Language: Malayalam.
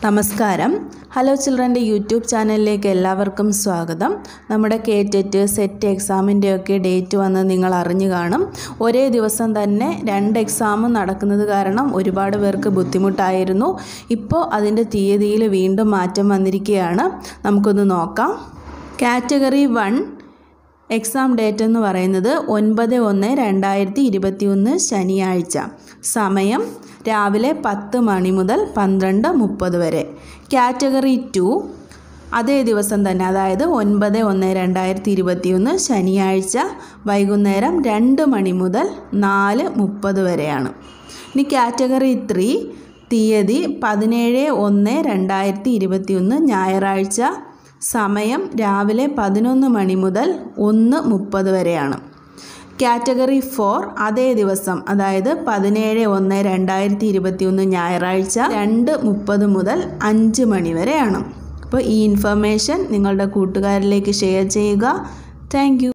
നമസ്കാരം ഹലോ ചിൽഡ്രൻ്റെ യൂട്യൂബ് ചാനലിലേക്ക് എല്ലാവർക്കും സ്വാഗതം നമ്മുടെ കേറ്ററ്റ് സെറ്റ് എക്സാമിൻ്റെയൊക്കെ ഡേറ്റ് വന്ന് നിങ്ങൾ അറിഞ്ഞു കാണും ഒരേ ദിവസം തന്നെ രണ്ട് എക്സാമും നടക്കുന്നത് കാരണം ഒരുപാട് പേർക്ക് ബുദ്ധിമുട്ടായിരുന്നു ഇപ്പോൾ അതിൻ്റെ തീയതിയിൽ വീണ്ടും മാറ്റം വന്നിരിക്കുകയാണ് നമുക്കൊന്ന് നോക്കാം കാറ്റഗറി വൺ എക്സാം ഡേറ്റ് എന്ന് പറയുന്നത് ഒൻപത് ഒന്ന് രണ്ടായിരത്തി ഇരുപത്തി ഒന്ന് ശനിയാഴ്ച സമയം രാവിലെ പത്ത് മണി മുതൽ പന്ത്രണ്ട് മുപ്പത് വരെ കാറ്റഗറി ടു അതേ ദിവസം തന്നെ അതായത് ഒൻപത് ഒന്ന് രണ്ടായിരത്തി ഇരുപത്തി ഒന്ന് ശനിയാഴ്ച വൈകുന്നേരം രണ്ട് മണി മുതൽ നാല് മുപ്പത് വരെയാണ് ഇനി കാറ്റഗറി ത്രീ തീയതി പതിനേഴ് ഒന്ന് രണ്ടായിരത്തി ഇരുപത്തി ഒന്ന് ഞായറാഴ്ച സമയം രാവിലെ പതിനൊന്ന് മണി മുതൽ ഒന്ന് മുപ്പത് വരെയാണ് കാറ്റഗറി ഫോർ അതേ ദിവസം അതായത് പതിനേഴ് ഒന്ന് രണ്ടായിരത്തി ഇരുപത്തി ഒന്ന് ഞായറാഴ്ച രണ്ട് മുപ്പത് മുതൽ അഞ്ച് മണി വരെയാണ് അപ്പോൾ ഈ ഇൻഫർമേഷൻ നിങ്ങളുടെ കൂട്ടുകാരിലേക്ക് ഷെയർ ചെയ്യുക താങ്ക്